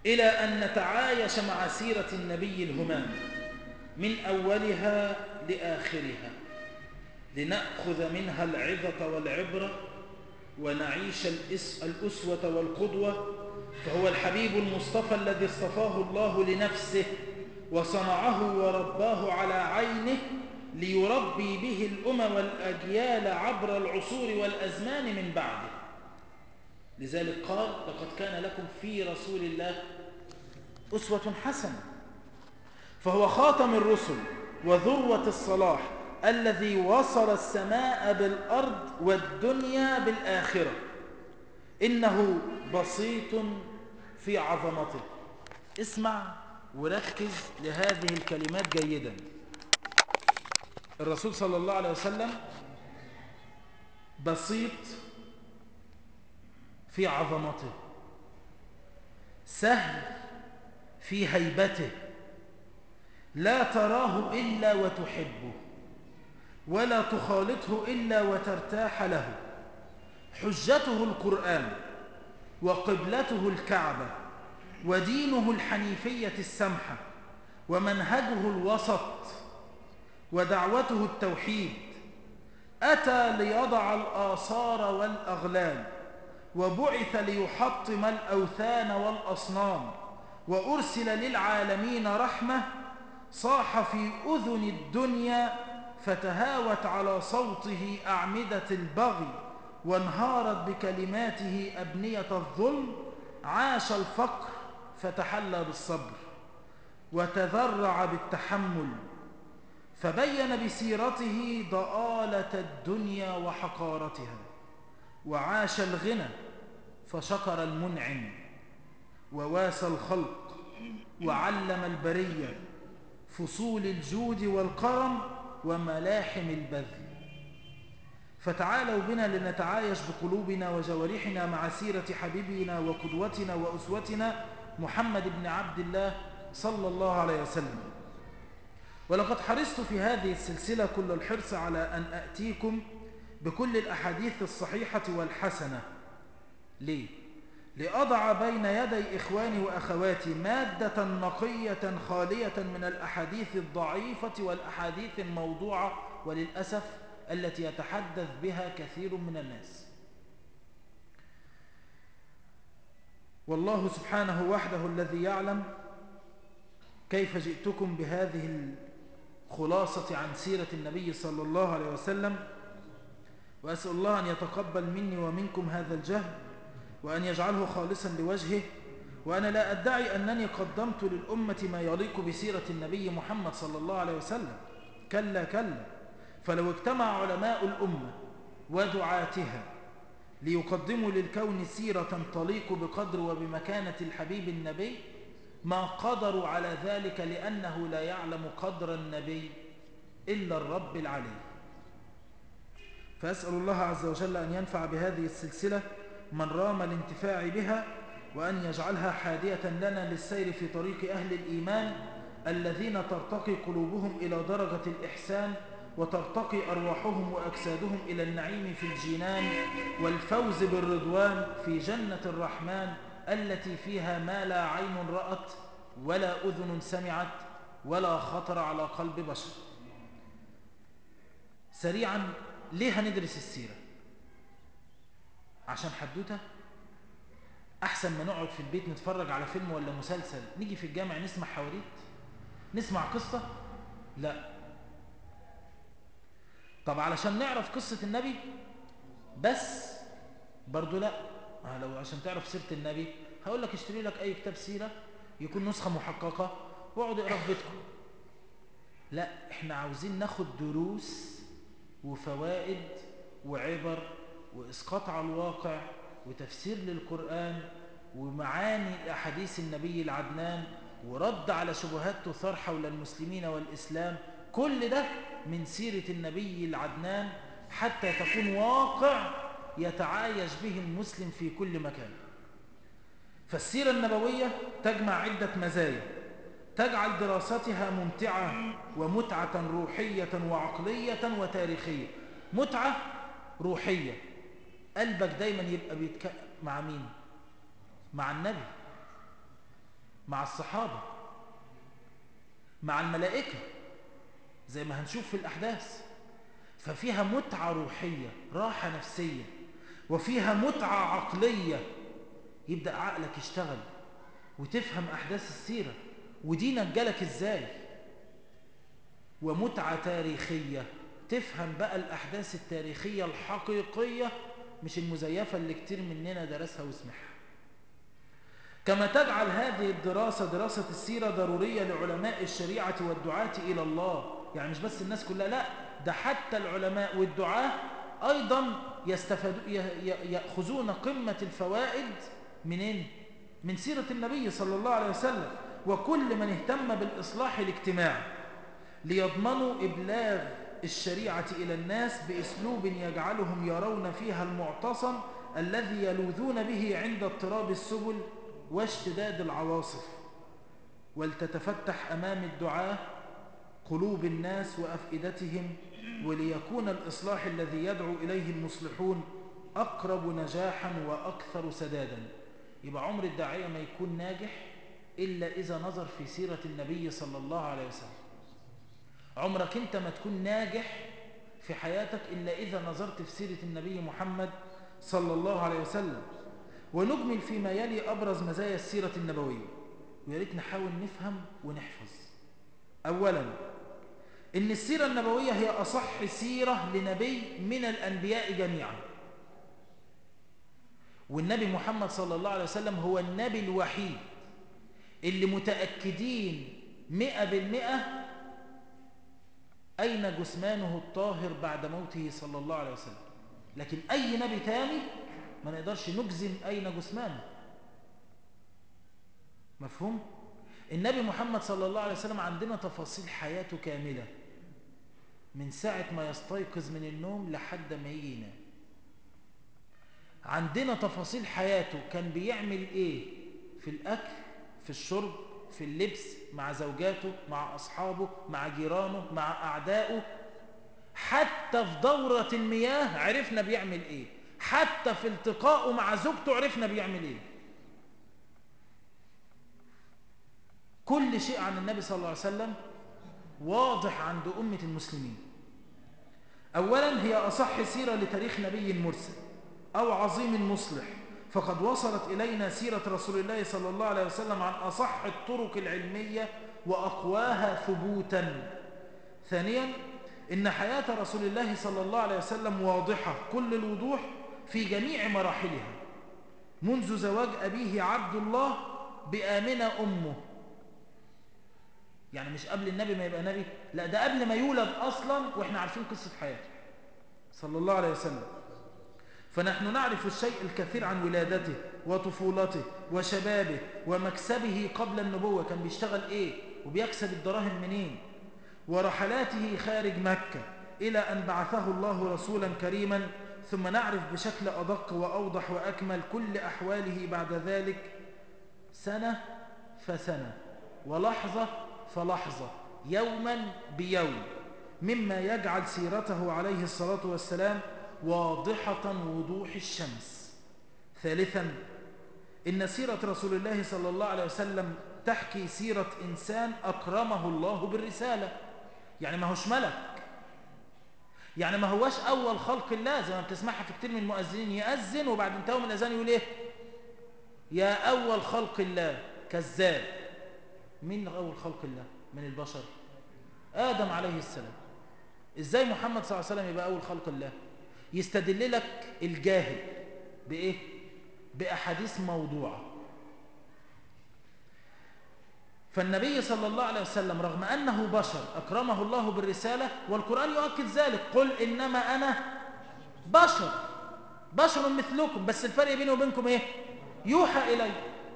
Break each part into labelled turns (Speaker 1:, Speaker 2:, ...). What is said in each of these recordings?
Speaker 1: إلى أن نتعايش مع سيرة النبي الهمام من أولها لآخرها لنأخذ منها العظة والعبرة ونعيش الأسوة والقدوة فهو الحبيب المصطفى الذي اصطفاه الله لنفسه وصنعه ورباه على عينه ليربي به الأمم والأجيال عبر العصور والأزمان من بعده لذلك قال لقد كان لكم في رسول الله أسوة حسنة فهو خاتم الرسل وذروة الصلاح الذي وصل السماء بالأرض والدنيا بالآخرة إنه بسيط في عظمته اسمع وركز لهذه الكلمات جيدا الرسول صلى الله عليه وسلم بسيط في عظمته سهل في هيبته لا تراه إلا وتحبه ولا تخالطه إلا وترتاح له حجته القرآن وقبلته الكعبة ودينه الحنيفية السمحة ومنهجه الوسط ودعوته التوحيد أتى ليضع الآثار والأغلال وبعث ليحطم الأوثان والأصنام وأرسل للعالمين رحمة صاح في أذن الدنيا فتهاوت على صوته أعمدة البغي وانهارت بكلماته أبنية الظلم عاش الفقر فتحلى بالصبر وتذرع بالتحمل فبين بسيرته ضآلة الدنيا وحقارتها وعاش الغنى فشكر المنعم وواسى الخلق وعلم البرية فصول الجود والكرم وملاحم البذل فتعالوا بنا لنتعايش بقلوبنا وجوارحنا مع سيرة حبيبنا وقدوتنا وأسوتنا محمد بن عبد الله صلى الله عليه وسلم ولقد حرصت في هذه السلسلة كل الحرص على أن أأتيكم بكل الأحاديث الصحيحة والحسنة ليه؟ لأضع بين يدي إخواني وأخواتي مادة نقية خالية من الأحاديث الضعيفة والأحاديث الموضوعة وللأسف التي يتحدث بها كثير من الناس والله سبحانه وحده الذي يعلم كيف جئتكم بهذه الخلاصة عن سيرة النبي صلى الله عليه وسلم وأسأل الله أن يتقبل مني ومنكم هذا الجهد وأن يجعله خالصا لوجهه وأنا لا أدعي أنني قدمت للأمة ما يليق بسيرة النبي محمد صلى الله عليه وسلم كلا كلا فلو اجتمع علماء الأمة ودعاتها ليقدموا للكون سيرة تليق بقدر وبمكانة الحبيب النبي ما قدروا على ذلك لأنه لا يعلم قدر النبي إلا الرب العلي فأسأل الله عز وجل أن ينفع بهذه السلسلة من رام الانتفاع بها وأن يجعلها حادية لنا للسير في طريق أهل الإيمان الذين ترتقي قلوبهم إلى درجة الإحسان وترتقي أرواحهم وأجسادهم إلى النعيم في الجنان والفوز بالرضوان في جنة الرحمن التي فيها ما لا عين رأت ولا أذن سمعت ولا خطر على قلب بشر سريعا ليه هندرس السيرة عشان حدوتة أحسن ما نقعد في البيت نتفرج على فيلم ولا مسلسل نيجي في الجامع نسمع حواديت نسمع قصة لا طب علشان نعرف قصة النبي بس برضو لا لو عشان تعرف سيرة النبي هقول لك اشتري لك أي كتاب سيرة يكون نسخة محققة واقعد اقرا في بيتكم لا احنا عاوزين ناخد دروس وفوائد وعبر وإسقاط على الواقع وتفسير للقرآن ومعاني أحاديث النبي العدنان ورد على شبهات تثار حول المسلمين والإسلام كل ده من سيرة النبي العدنان حتى تكون واقع يتعايش به المسلم في كل مكان فالسيرة النبوية تجمع عدة مزايا تجعل دراستها ممتعة ومتعة روحية وعقلية وتاريخية متعة روحية قلبك دايما يبقى بيتك مع مين مع النبي مع الصحابة مع الملائكة زي ما هنشوف في الأحداث ففيها متعة روحية راحة نفسية وفيها متعة عقلية يبدأ عقلك يشتغل وتفهم أحداث السيرة ودينك جالك إزاي ومتعة تاريخية تفهم بقى الأحداث التاريخية الحقيقية مش المزيفة اللي كتير مننا درسها وسمعها كما تجعل هذه الدراسة دراسة السيرة ضرورية لعلماء الشريعة والدعاة إلى الله يعني مش بس الناس كلها لا ده حتى العلماء والدعاة أيضا يستفادوا يأخذون قمة الفوائد منين؟ من سيرة النبي صلى الله عليه وسلم وكل من اهتم بالإصلاح الاجتماعي ليضمنوا إبلاغ الشريعة إلى الناس بأسلوب يجعلهم يرون فيها المعتصم الذي يلوذون به عند اضطراب السبل واشتداد العواصف ولتتفتح أمام الدعاة قلوب الناس وأفئدتهم وليكون الإصلاح الذي يدعو إليه المصلحون أقرب نجاحا وأكثر سدادا يبقى عمر الداعية ما يكون ناجح إلا إذا نظر في سيرة النبي صلى الله عليه وسلم عمرك أنت ما تكون ناجح في حياتك إلا إذا نظرت في سيرة النبي محمد صلى الله عليه وسلم ونجمل فيما يلي أبرز مزايا السيرة النبوية وياريت نحاول نفهم ونحفظ أولا إن السيرة النبوية هي أصح سيرة لنبي من الأنبياء جميعا والنبي محمد صلى الله عليه وسلم هو النبي الوحيد اللي متأكدين مئة بالمئة أين جثمانه الطاهر بعد موته صلى الله عليه وسلم لكن أي نبي تاني ما نقدرش نجزم أين جثمانه مفهوم؟ النبي محمد صلى الله عليه وسلم عندنا تفاصيل حياته كاملة من ساعة ما يستيقظ من النوم لحد ما يجي ينام عندنا تفاصيل حياته كان بيعمل ايه في الأكل في الشرب في اللبس مع زوجاته مع أصحابه مع جيرانه مع أعدائه حتى في دورة المياه عرفنا بيعمل ايه حتى في التقائه مع زوجته عرفنا بيعمل ايه كل شيء عن النبي صلى الله عليه وسلم واضح عند أمة المسلمين أولا هي أصح سيرة لتاريخ نبي مرسل أو عظيم مصلح فقد وصلت إلينا سيرة رسول الله صلى الله عليه وسلم عن أصح الطرق العلمية وأقواها ثبوتا ثانيا إن حياة رسول الله صلى الله عليه وسلم واضحة كل الوضوح في جميع مراحلها منذ زواج أبيه عبد الله بآمنة أمه يعني مش قبل النبي ما يبقى نبي لا ده قبل ما يولد أصلا وإحنا عارفين قصة حياته صلى الله عليه وسلم فنحن نعرف الشيء الكثير عن ولادته وطفولته وشبابه ومكسبه قبل النبوة كان بيشتغل إيه وبيكسب الدراهم منين ورحلاته خارج مكة إلى أن بعثه الله رسولا كريما ثم نعرف بشكل أدق وأوضح وأكمل كل أحواله بعد ذلك سنة فسنة ولحظة فلحظة يوما بيوم مما يجعل سيرته عليه الصلاة والسلام واضحة وضوح الشمس ثالثا إن سيرة رسول الله صلى الله عليه وسلم تحكي سيرة إنسان أكرمه الله بالرسالة يعني ما هوش ملك يعني ما هواش أول خلق الله زي ما بتسمعها في كتير من المؤذنين يأذن وبعد انتهوا من الأذان يقول إيه يا أول خلق الله كذاب مين أول خلق الله من البشر آدم عليه السلام إزاي محمد صلى الله عليه وسلم يبقى أول خلق الله يستدل لك الجاهل بإيه بأحاديث موضوعة فالنبي صلى الله عليه وسلم رغم أنه بشر أكرمه الله بالرسالة والقرآن يؤكد ذلك قل إنما أنا بشر بشر مثلكم بس الفرق بيني وبينكم إيه يوحى إلي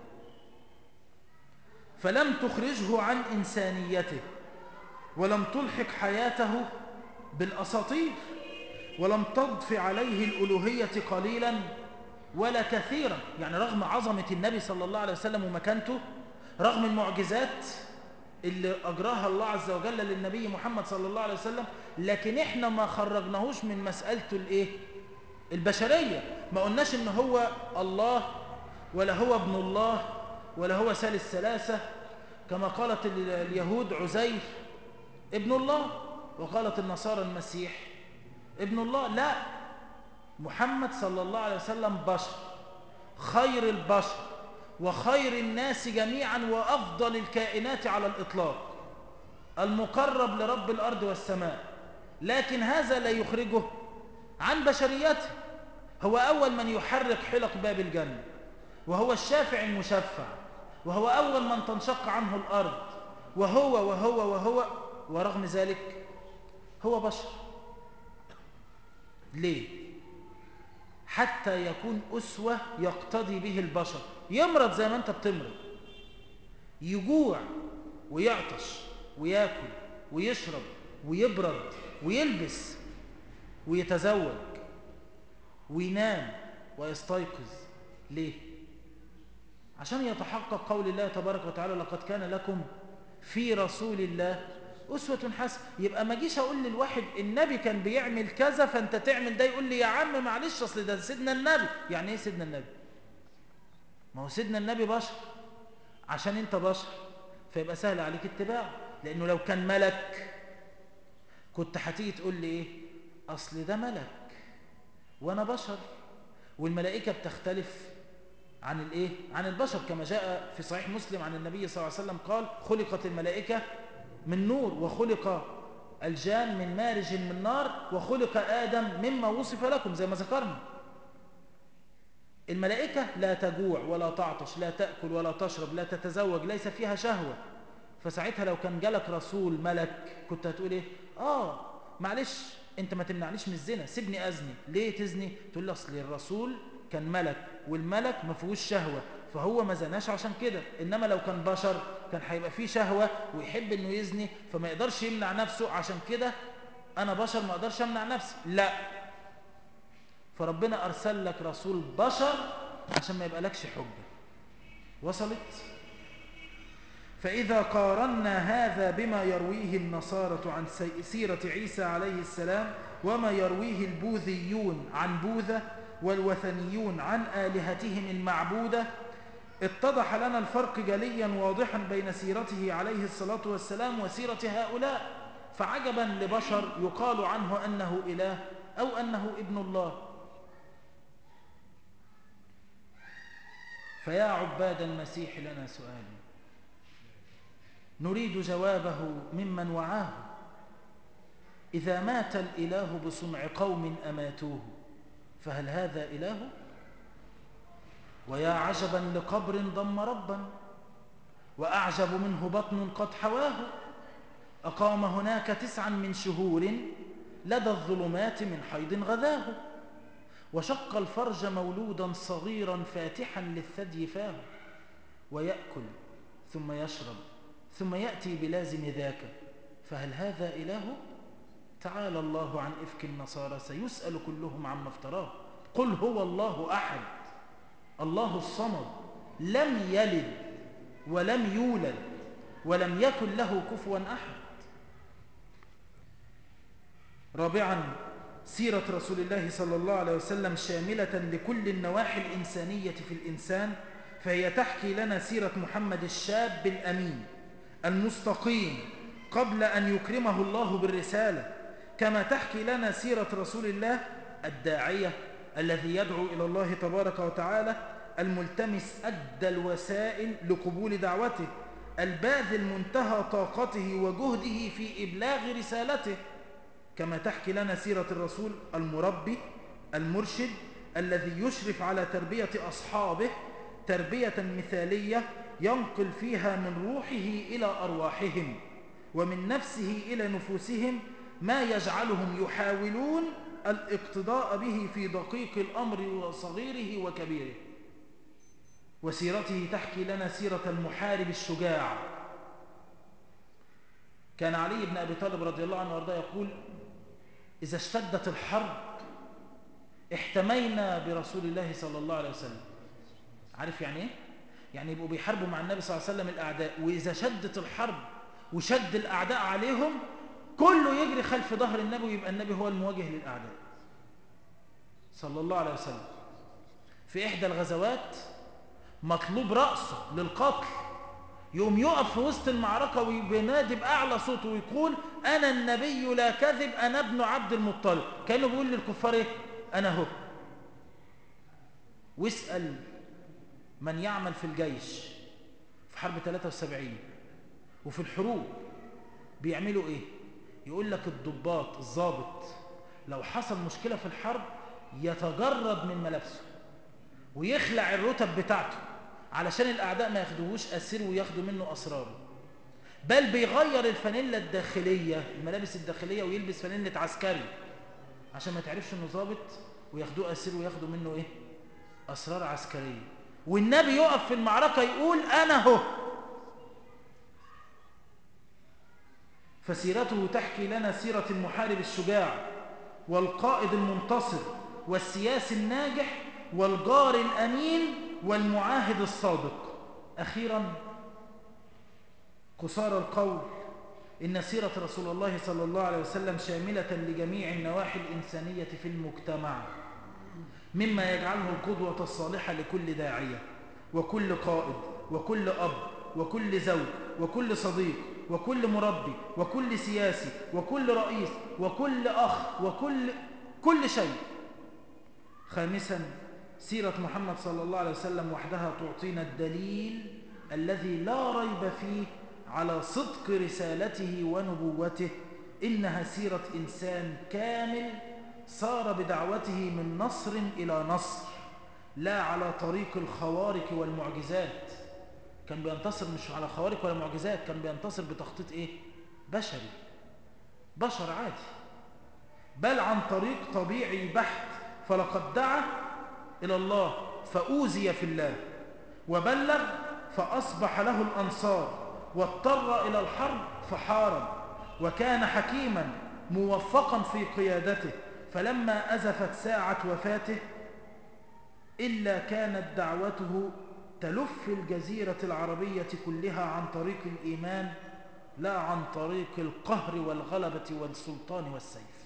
Speaker 1: فلم تخرجه عن إنسانيته ولم تلحق حياته بالأساطير ولم تضف عليه الألوهية قليلا ولا كثيرا يعني رغم عظمة النبي صلى الله عليه وسلم ومكانته رغم المعجزات اللي أجراها الله عز وجل للنبي محمد صلى الله عليه وسلم لكن إحنا ما خرجناهوش من مسألته الإيه؟ البشرية ما قلناش إن هو الله ولا هو ابن الله ولا هو ثالث ثلاثة كما قالت اليهود عزير ابن الله وقالت النصارى المسيح ابن الله لا محمد صلى الله عليه وسلم بشر خير البشر وخير الناس جميعا وأفضل الكائنات على الإطلاق المقرب لرب الأرض والسماء لكن هذا لا يخرجه عن بشريته هو أول من يحرك حلق باب الجنة وهو الشافع المشفع وهو أول من تنشق عنه الأرض وهو وهو وهو ورغم ذلك هو بشر ليه حتى يكون أسوة يقتضي به البشر يمرض زي ما أنت بتمرض يجوع ويعطش وياكل ويشرب ويبرد ويلبس ويتزوج وينام ويستيقظ ليه عشان يتحقق قول الله تبارك وتعالى لقد كان لكم في رسول الله أسوة حسنة يبقى ما جيش أقول للواحد النبي كان بيعمل كذا فأنت تعمل ده يقول لي يا عم معلش أصل ده سيدنا النبي يعني إيه سيدنا النبي ما هو سيدنا النبي بشر عشان أنت بشر فيبقى سهل عليك اتباعه لأنه لو كان ملك كنت هتيجي تقول لي إيه أصل ده ملك وأنا بشر والملائكة بتختلف عن الايه عن البشر كما جاء في صحيح مسلم عن النبي صلى الله عليه وسلم قال خلقت الملائكة من نور وخلق الجان من مارج من نار وخلق آدم مما وصف لكم زي ما ذكرنا الملائكة لا تجوع ولا تعطش لا تأكل ولا تشرب لا تتزوج ليس فيها شهوة فساعتها لو كان جالك رسول ملك كنت هتقول ايه اه معلش انت ما تمنعنيش من الزنا سيبني ازني ليه تزني تقول لي اصل الرسول كان ملك والملك ما فيهوش شهوة فهو ما زناش عشان كده إنما لو كان بشر كان هيبقى فيه شهوة ويحب إنه يزني فما يقدرش يمنع نفسه عشان كده أنا بشر ما أقدرش أمنع نفسي لا فربنا أرسل لك رسول بشر عشان ما يبقى لكش حجة وصلت فإذا قارنا هذا بما يرويه النصارى عن سيرة عيسى عليه السلام وما يرويه البوذيون عن بوذا والوثنيون عن آلهتهم المعبودة اتضح لنا الفرق جليا واضحا بين سيرته عليه الصلاة والسلام وسيرة هؤلاء فعجبا لبشر يقال عنه أنه إله أو أنه ابن الله فيا عباد المسيح لنا سؤال نريد جوابه ممن وعاه إذا مات الإله بصنع قوم أماتوه فهل هذا إله؟ ويا عجبا لقبر ضم ربا وأعجب منه بطن قد حواه أقام هناك تسعا من شهور لدى الظلمات من حيض غذاه وشق الفرج مولودا صغيرا فاتحا للثدي فاه ويأكل ثم يشرب ثم يأتي بلازم ذاك فهل هذا إله؟ تعالى الله عن إفك النصارى سيسأل كلهم عما افتراه قل هو الله أحد الله الصمد لم يلد ولم يولد ولم يكن له كفوا أحد رابعا سيرة رسول الله صلى الله عليه وسلم شاملة لكل النواحي الإنسانية في الإنسان فهي تحكي لنا سيرة محمد الشاب الأمين المستقيم قبل أن يكرمه الله بالرسالة كما تحكي لنا سيرة رسول الله الداعية الذي يدعو إلى الله تبارك وتعالى الملتمس أدى الوسائل لقبول دعوته الباذل منتهى طاقته وجهده في إبلاغ رسالته كما تحكي لنا سيرة الرسول المربي المرشد الذي يشرف على تربية أصحابه تربية مثالية ينقل فيها من روحه إلى أرواحهم ومن نفسه إلى نفوسهم ما يجعلهم يحاولون الاقتضاء به في دقيق الأمر وصغيره وكبيره وسيرته تحكي لنا سيرة المحارب الشجاع كان علي بن أبي طالب رضي الله عنه وارضاه يقول إذا اشتدت الحرب احتمينا برسول الله صلى الله عليه وسلم عارف يعني ايه؟ يعني يبقوا بيحاربوا مع النبي صلى الله عليه وسلم الأعداء وإذا شدت الحرب وشد الأعداء عليهم كله يجري خلف ظهر النبي ويبقى النبي هو المواجه للأعداء صلى الله عليه وسلم في إحدى الغزوات مطلوب رأسه للقتل يقوم يقف في وسط المعركة وينادي بأعلى صوته ويقول أنا النبي لا كذب أنا ابن عبد المطلب كانوا بيقول للكفار إيه أنا هو واسأل من يعمل في الجيش في حرب 73 وفي الحروب بيعملوا إيه يقول لك الضباط الضابط لو حصل مشكلة في الحرب يتجرد من ملابسه ويخلع الرتب بتاعته علشان الأعداء ما ياخدوهوش أسير وياخدوا منه أسراره بل بيغير الفانيلا الداخلية الملابس الداخلية ويلبس فانيلة عسكري عشان ما تعرفش انه ظابط وياخدوه أسير وياخدوا منه ايه أسرار عسكرية والنبي يقف في المعركة يقول أنا هو فسيرته تحكي لنا سيرة المحارب الشجاع والقائد المنتصر والسياسي الناجح والجار الأمين والمعاهد الصادق أخيرا قصار القول إن سيرة رسول الله صلى الله عليه وسلم شاملة لجميع النواحي الإنسانية في المجتمع مما يجعله القدوة الصالحة لكل داعية وكل قائد وكل أب وكل زوج وكل صديق وكل مربي وكل سياسي وكل رئيس وكل أخ وكل كل شيء خامسا سيرة محمد صلى الله عليه وسلم وحدها تعطينا الدليل الذي لا ريب فيه على صدق رسالته ونبوته إنها سيرة إنسان كامل صار بدعوته من نصر إلى نصر لا على طريق الخوارق والمعجزات كان بينتصر مش على خوارق ولا معجزات كان بينتصر بتخطيط إيه؟ بشري بشر عادي بل عن طريق طبيعي بحت فلقد دعا إلى الله فأوزي في الله وبلغ فأصبح له الأنصار واضطر إلى الحرب فحارب وكان حكيما موفقا في قيادته فلما أزفت ساعة وفاته إلا كانت دعوته تلف الجزيرة العربية كلها عن طريق الإيمان لا عن طريق القهر والغلبة والسلطان والسيف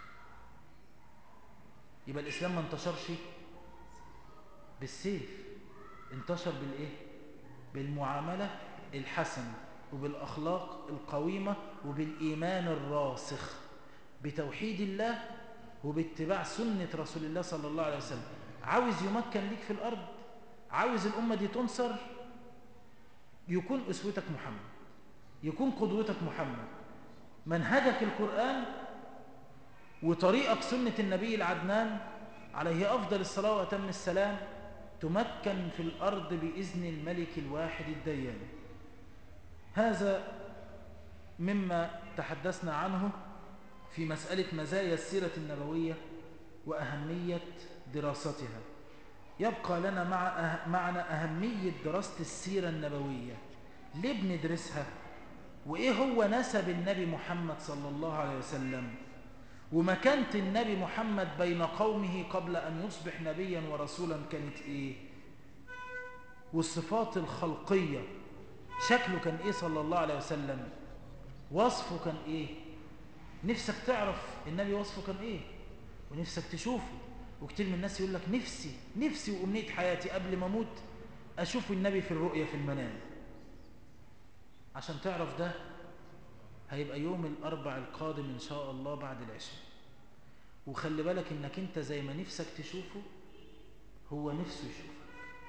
Speaker 1: يبقى الإسلام ما انتشرش بالسيف انتشر بالإيه؟ بالمعاملة الحسنة وبالأخلاق القويمة وبالإيمان الراسخ بتوحيد الله وباتباع سنة رسول الله صلى الله عليه وسلم عاوز يمكن ليك في الأرض عاوز الأمة دي تنصر يكون أسوتك محمد يكون قدوتك محمد منهجك القرآن وطريقك سنة النبي العدنان عليه أفضل الصلاة وأتم السلام تمكن في الأرض بإذن الملك الواحد الديان هذا مما تحدثنا عنه في مسألة مزايا السيرة النبوية وأهمية دراستها يبقى لنا مع أه... معنا أهمية دراسة السيرة النبوية ليه بندرسها وإيه هو نسب النبي محمد صلى الله عليه وسلم ومكانة النبي محمد بين قومه قبل أن يصبح نبيا ورسولا كانت إيه والصفات الخلقية شكله كان إيه صلى الله عليه وسلم وصفه كان إيه نفسك تعرف النبي وصفه كان إيه ونفسك تشوفه وكتير من الناس يقول لك نفسي نفسي وأمنية حياتي قبل ما أموت أشوف النبي في الرؤية في المنام عشان تعرف ده هيبقى يوم الأربع القادم إن شاء الله بعد العشاء وخلي بالك إنك أنت زي ما نفسك تشوفه هو نفسه يشوفك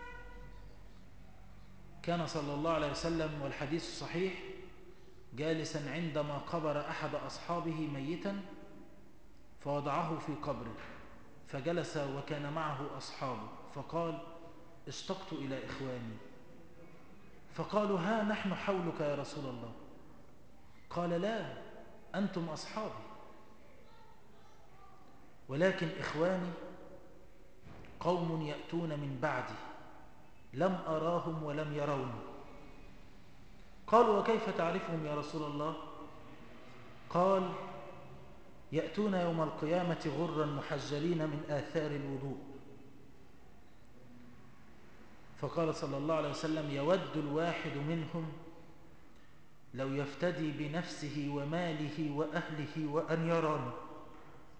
Speaker 1: كان صلى الله عليه وسلم والحديث الصحيح جالسا عندما قبر أحد أصحابه ميتا فوضعه في قبره فجلس وكان معه أصحابه فقال اشتقت إلى إخواني فقالوا ها نحن حولك يا رسول الله قال لا أنتم أصحابي ولكن إخواني قوم يأتون من بعدي لم أراهم ولم يروني قالوا وكيف تعرفهم يا رسول الله قال يأتون يوم القيامة غرا محجلين من آثار الوضوء فقال صلى الله عليه وسلم يود الواحد منهم لو يفتدي بنفسه وماله وأهله وأن يراني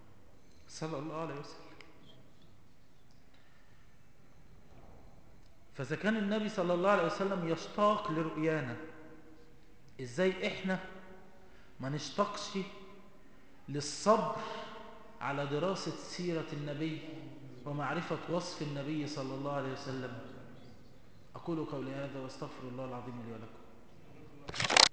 Speaker 1: صلى الله عليه وسلم فإذا كان النبي صلى الله عليه وسلم يشتاق لرؤيانا إزاي إحنا ما نشتاقش للصبر على دراسة سيرة النبي ومعرفة وصف النبي صلى الله عليه وسلم أقول قولي هذا واستغفر الله العظيم لي ولكم